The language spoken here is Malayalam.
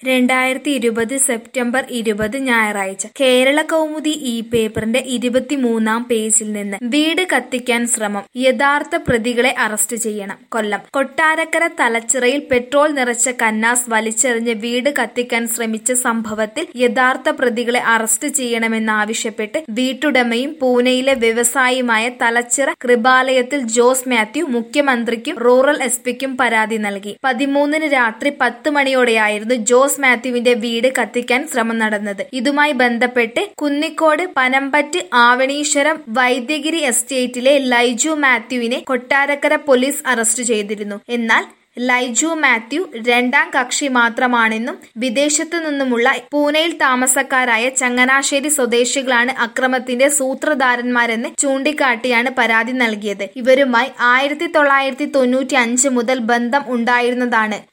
രണ്ടായിരത്തി ഇരുപത് സെപ്റ്റംബർ ഇരുപത് ഞായറാഴ്ച കേരള കൗമുദി ഈ പേപ്പറിന്റെ ഇരുപത്തിമൂന്നാം പേജിൽ നിന്ന് വീട് കത്തിക്കാൻ ശ്രമം യഥാർത്ഥ പ്രതികളെ അറസ്റ്റ് ചെയ്യണം കൊല്ലം കൊട്ടാരക്കര തലച്ചിറയിൽ പെട്രോൾ നിറച്ച കന്നാസ് വലിച്ചെറിഞ്ഞ് വീട് കത്തിക്കാൻ ശ്രമിച്ച സംഭവത്തിൽ യഥാർത്ഥ പ്രതികളെ അറസ്റ്റ് ചെയ്യണമെന്നാവശ്യപ്പെട്ട് വീട്ടുടമയും പൂനെയിലെ വ്യവസായിയുമായ തലച്ചിറ കൃപാലയത്തിൽ ജോസ് മാത്യു മുഖ്യമന്ത്രിക്കും റൂറൽ എസ് പിക്കും പരാതി നൽകി പതിമൂന്നിന് രാത്രി പത്ത് മണിയോടെയായിരുന്നു ജോസ് മാത്യുവിന്റെ വീട് കത്തിക്കാൻ ശ്രമം നടന്നത് ഇതുമായി ബന്ധപ്പെട്ട് കുന്നിക്കോട് പനമ്പറ്റ് ആവണീശ്വരം വൈദ്യഗിരി എസ്റ്റേറ്റിലെ ലൈജു മാത്യുവിനെ കൊട്ടാരക്കര പോലീസ് അറസ്റ്റ് ചെയ്തിരുന്നു എന്നാൽ ലൈജു മാത്യു രണ്ടാം കക്ഷി മാത്രമാണെന്നും വിദേശത്തു നിന്നുമുള്ള പൂനെയിൽ താമസക്കാരായ ചങ്ങനാശ്ശേരി സ്വദേശികളാണ് അക്രമത്തിന്റെ സൂത്രധാരന്മാരെന്ന് ചൂണ്ടിക്കാട്ടിയാണ് പരാതി നൽകിയത് ഇവരുമായി ആയിരത്തി തൊള്ളായിരത്തി തൊണ്ണൂറ്റി അഞ്ച് മുതൽ ബന്ധം ഉണ്ടായിരുന്നതാണ്